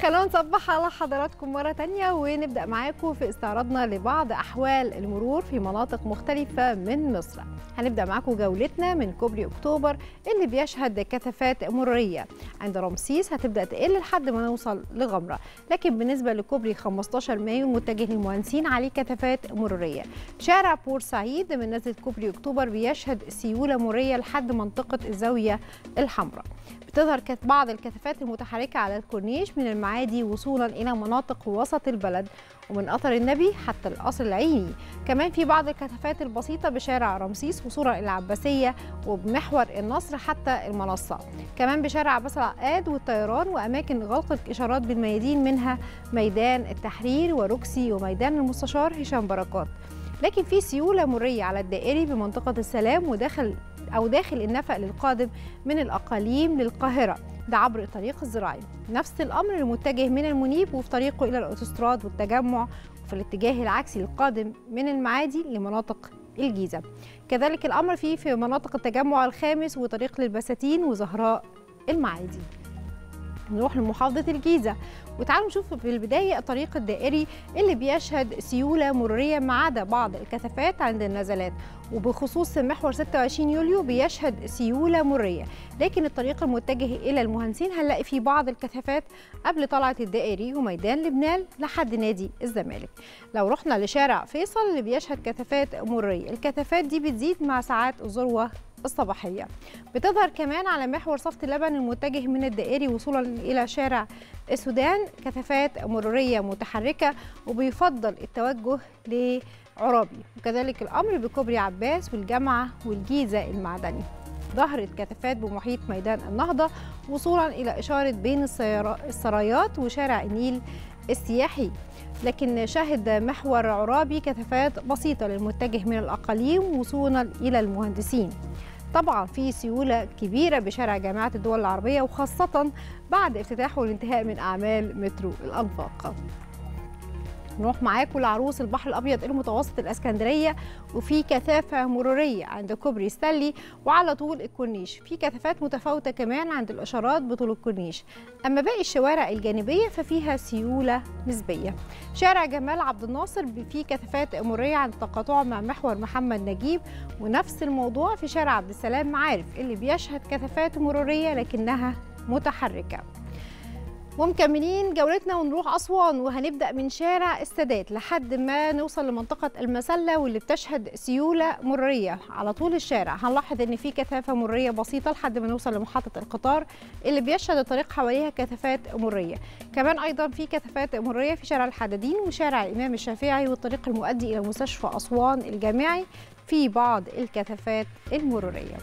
خلونا نصبح على حضراتكم مرة تانية ونبدأ معاكم في استعراضنا لبعض أحوال المرور في مناطق مختلفة من مصر هنبدأ معاكم جولتنا من كوبري أكتوبر اللي بيشهد كثافات مرورية عند رمسيس هتبدأ تقل لحد ما نوصل لغمرة لكن بالنسبة لكوبري 15 مايو متجه للمهندسين عليه كثافات مرورية شارع بورسعيد من نزلة كوبري أكتوبر بيشهد سيولة مرورية لحد منطقة الزاوية الحمراء بتظهر بعض الكثافات المتحركة على الكورنيش من المعادي وصولا إلى مناطق وسط البلد ومن قطر النبي حتى القصر العيني كمان في بعض الكثافات البسيطة بشارع رمسيس وصولا إلى العباسية وبمحور النصر حتى المنصة كمان بشارع عباس العقاد والطيران وأماكن غلق الإشارات بالميادين منها ميدان التحرير وروكسي وميدان المستشار هشام بركات لكن في سيولة مرية على الدائري بمنطقة السلام وداخل أو داخل النفق للقادم من الأقاليم للقاهرة ده عبر الطريق الزراعي نفس الأمر المتجه من المنيب وفي طريقه إلى الأوتوستراد والتجمع وفي الاتجاه العكسي للقادم من المعادي لمناطق الجيزة كذلك الأمر فيه في مناطق التجمع الخامس وطريق للبساتين وزهراء المعادي نروح لمحافظة الجيزة وتعالوا نشوف في البداية الطريق الدائري اللي بيشهد سيولة مرورية ما عدا بعض الكثافات عند النزلات وبخصوص محور 26 يوليو بيشهد سيولة مرورية لكن الطريق المتجه إلى المهندسين هنلاقي فيه بعض الكثافات قبل طلعة الدائري وميدان لبنان لحد نادي الزمالك لو رحنا لشارع فيصل اللي بيشهد كثافات مرورية الكثافات دي بتزيد مع ساعات الذروة الصباحية بتظهر كمان على محور صفت اللبن المتجه من الدائري وصولا إلى شارع السودان كثافات مرورية متحركة وبيفضل التوجه لعرابي وكذلك الأمر بكوبري عباس والجامعة والجيزة المعدني ظهرت كثافات بمحيط ميدان النهضة وصولا إلى إشارة بين السرايات وشارع النيل السياحي لكن شهد محور عرابي كثافات بسيطة للمتجه من الأقاليم وصولا إلى المهندسين طبعا في سيولة كبيرة بشارع جامعة الدول العربية وخاصة بعد افتتاحه والانتهاء من أعمال مترو الأنفاق نروح معاكم لعروس البحر الابيض المتوسط الاسكندريه وفي كثافه مروريه عند كوبري ستانلي وعلى طول الكورنيش في كثافات متفاوته كمان عند الاشارات بطول الكورنيش اما باقي الشوارع الجانبيه ففيها سيوله نسبيه شارع جمال عبد الناصر فيه كثافات مروريه عند تقاطعه مع محور محمد نجيب ونفس الموضوع في شارع عبد السلام معارف اللي بيشهد كثافات مروريه لكنها متحركه ومكملين جولتنا ونروح أسوان وهنبدأ من شارع السادات لحد ما نوصل لمنطقة المسلة واللي بتشهد سيولة مرورية على طول الشارع هنلاحظ إن في كثافة مرورية بسيطة لحد ما نوصل لمحطة القطار اللي بيشهد الطريق حواليها كثافات مرورية كمان أيضا في كثافات مرورية في شارع الحدادين وشارع الإمام الشافعي والطريق المؤدي إلى مستشفى أسوان الجامعي في بعض الكثافات المرورية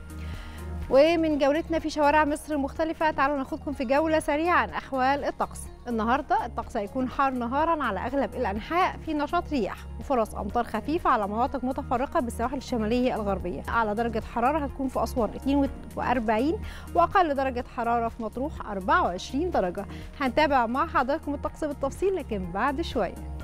ومن جولتنا في شوارع مصر المختلفة تعالوا ناخدكم في جولة سريعة عن أحوال الطقس النهاردة الطقس هيكون حار نهارا على أغلب الأنحاء في نشاط رياح وفرص أمطار خفيفة على مناطق متفرقة بالسواحل الشمالية الغربية أعلى درجة حرارة هتكون في أسوان 42 وأقل درجة حرارة في مطروح 24 درجة هنتابع مع حضراتكم الطقس بالتفصيل لكن بعد شوية